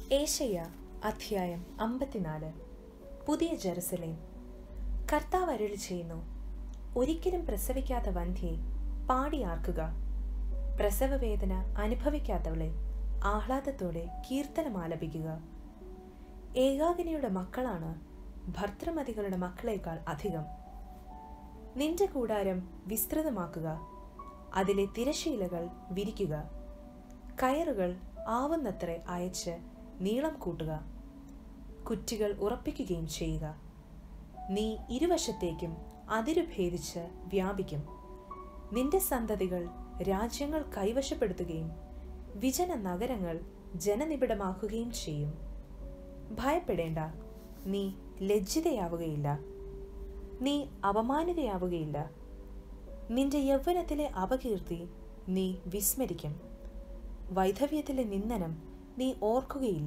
ഏഷയ്യ അധ്യായം അമ്പത്തിനാല് പുതിയ ജെറുസലേം കർത്താവ് അരുളി ചെയ്യുന്നു ഒരിക്കലും പ്രസവിക്കാത്ത വന്ധ്യയെ പാടിയാർക്കുക പ്രസവവേദന അനുഭവിക്കാത്തവളെ ആഹ്ലാദത്തോടെ കീർത്തനം ആലപിക്കുക ഏകാകിനിയുടെ മക്കളാണ് ഭർത്തൃമതികളുടെ മക്കളേക്കാൾ അധികം നിന്റെ കൂടാരം വിസ്തൃതമാക്കുക അതിലെ തിരശീലകൾ വിരിക്കുക കയറുകൾ ആവുന്നത്ര അയച്ച് നീളം കൂട്ടുക കുറ്റികൾ ഉറപ്പിക്കുകയും ചെയ്യുക നീ ഇരുവശത്തേക്കും അതിരു ഭേദിച്ച് വ്യാപിക്കും നിന്റെ സന്തതികൾ രാജ്യങ്ങൾ കൈവശപ്പെടുത്തുകയും വിജന നഗരങ്ങൾ ജനനിബിഡമാക്കുകയും ചെയ്യും ഭയപ്പെടേണ്ട നീ ലജ്ജിതയാവുകയില്ല നീ അപമാനിതയാവുകയില്ല നിന്റെ യൗവനത്തിലെ അപകീർത്തി നീ വിസ്മരിക്കും വൈധവ്യത്തിലെ നിന്ദനം നീ ഓർക്കുകയില്ല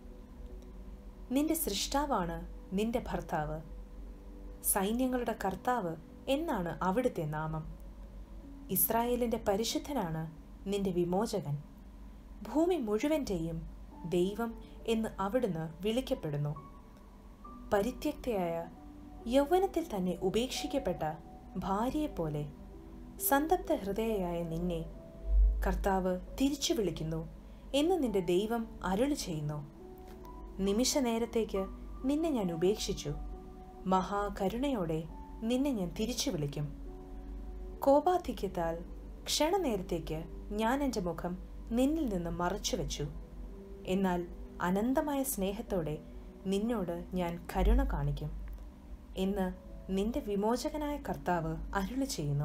നിന്റെ സൃഷ്ടാവാണ് നിന്റെ ഭർത്താവ് സൈന്യങ്ങളുടെ കർത്താവ് എന്നാണ് അവിടുത്തെ നാമം ഇസ്രായേലിന്റെ പരിശുദ്ധനാണ് നിന്റെ വിമോചകൻ ഭൂമി മുഴുവൻ്റെയും ദൈവം എന്ന് അവിടുന്ന് വിളിക്കപ്പെടുന്നു പരിത്യക്തയായ യൗവനത്തിൽ തന്നെ ഉപേക്ഷിക്കപ്പെട്ട ഭാര്യയെപ്പോലെ സന്തപ്ത ഹൃദയയായ നിന്നെ കർത്താവ് തിരിച്ചു വിളിക്കുന്നു എന്ന് നിന്റെ ദൈവം അരുളി ചെയ്യുന്നു നിമിഷ നേരത്തേക്ക് നിന്നെ ഞാൻ ഉപേക്ഷിച്ചു മഹാകരുണയോടെ നിന്നെ ഞാൻ തിരിച്ചു വിളിക്കും കോപാധിക്യത്താൽ ക്ഷണനേരത്തേക്ക് ഞാൻ എൻ്റെ മുഖം നിന്നിൽ നിന്ന് മറച്ചു വെച്ചു എന്നാൽ അനന്തമായ സ്നേഹത്തോടെ നിന്നോട് ഞാൻ കരുണ കാണിക്കും എന്ന് നിന്റെ വിമോചകനായ കർത്താവ് അരുളി ചെയ്യുന്നു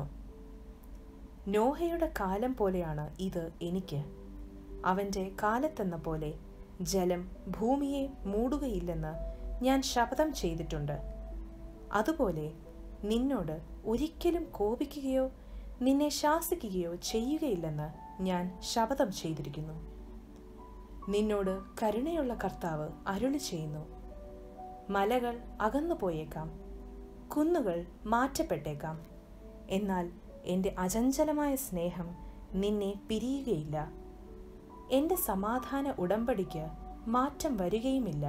നോഹയുടെ കാലം പോലെയാണ് ഇത് എനിക്ക് അവൻ്റെ കാലത്തെന്ന പോലെ ജലം ഭൂമിയെ മൂടുകയില്ലെന്ന് ഞാൻ ശപഥം ചെയ്തിട്ടുണ്ട് അതുപോലെ നിന്നോട് ഒരിക്കലും കോപിക്കുകയോ നിന്നെ ശാസിക്കുകയോ ചെയ്യുകയില്ലെന്ന് ഞാൻ ശപഥം ചെയ്തിരിക്കുന്നു നിന്നോട് കരുണയുള്ള കർത്താവ് അരുളി ചെയ്യുന്നു മലകൾ അകന്നു പോയേക്കാം കുന്നുകൾ മാറ്റപ്പെട്ടേക്കാം എന്നാൽ എൻ്റെ അചഞ്ചലമായ സ്നേഹം നിന്നെ പിരിയുകയില്ല എൻ്റെ സമാധാന ഉടമ്പടിക്ക് മാറ്റം വരികയുമില്ല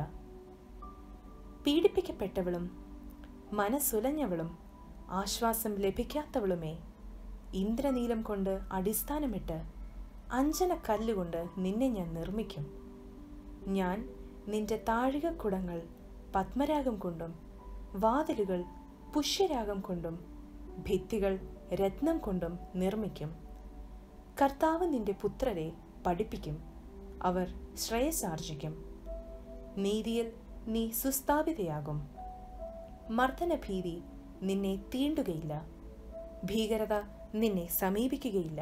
പീഡിപ്പിക്കപ്പെട്ടവളും മനസ്സുലഞ്ഞവളും ആശ്വാസം ലഭിക്കാത്തവളുമേ ഇന്ദ്രനീലം കൊണ്ട് അടിസ്ഥാനമിട്ട് അഞ്ജന കല്ലുകൊണ്ട് നിന്നെ ഞാൻ നിർമ്മിക്കും ഞാൻ നിന്റെ താഴികക്കുടങ്ങൾ പത്മരാഗം കൊണ്ടും വാതിലുകൾ പുഷ്യരാഗം കൊണ്ടും ഭിത്തികൾ രത്നം കൊണ്ടും നിർമ്മിക്കും കർത്താവ് നിന്റെ പുത്രരെ പഠിപ്പിക്കും അവർ ശ്രേയസാർജിക്കും നീതിയിൽ നീ സുസ്ഥാപിതയാകും മർദ്ദനഭീതി നിന്നെ തീണ്ടുകയില്ല ഭീകരത നിന്നെ സമീപിക്കുകയില്ല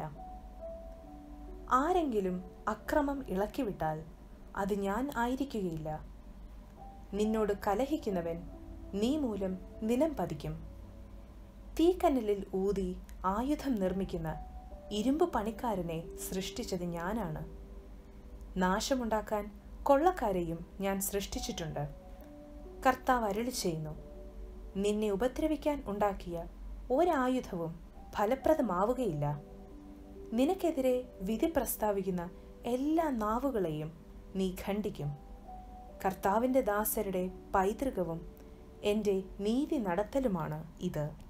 ആരെങ്കിലും അക്രമം ഇളക്കിവിട്ടാൽ അത് ഞാൻ ആയിരിക്കുകയില്ല നിന്നോട് കലഹിക്കുന്നവൻ നീ മൂലം നിലം പതിക്കും തീക്കനലിൽ ഊതി ആയുധം നിർമ്മിക്കുന്ന ഇരുമ്പ് പണിക്കാരനെ സൃഷ്ടിച്ചത് ഞാനാണ് നാശമുണ്ടാക്കാൻ കൊള്ളക്കാരെയും ഞാൻ സൃഷ്ടിച്ചിട്ടുണ്ട് കർത്താവ് അരുളി ചെയ്യുന്നു നിന്നെ ഉപദ്രവിക്കാൻ ഉണ്ടാക്കിയ ഒരായുധവും ഫലപ്രദമാവുകയില്ല നിനക്കെതിരെ വിധി പ്രസ്താവിക്കുന്ന എല്ലാ നാവുകളെയും നീ ഖണ്ഡിക്കും കർത്താവിൻ്റെ ദാസരുടെ പൈതൃകവും എൻ്റെ നീതി നടത്തലുമാണ് ഇത്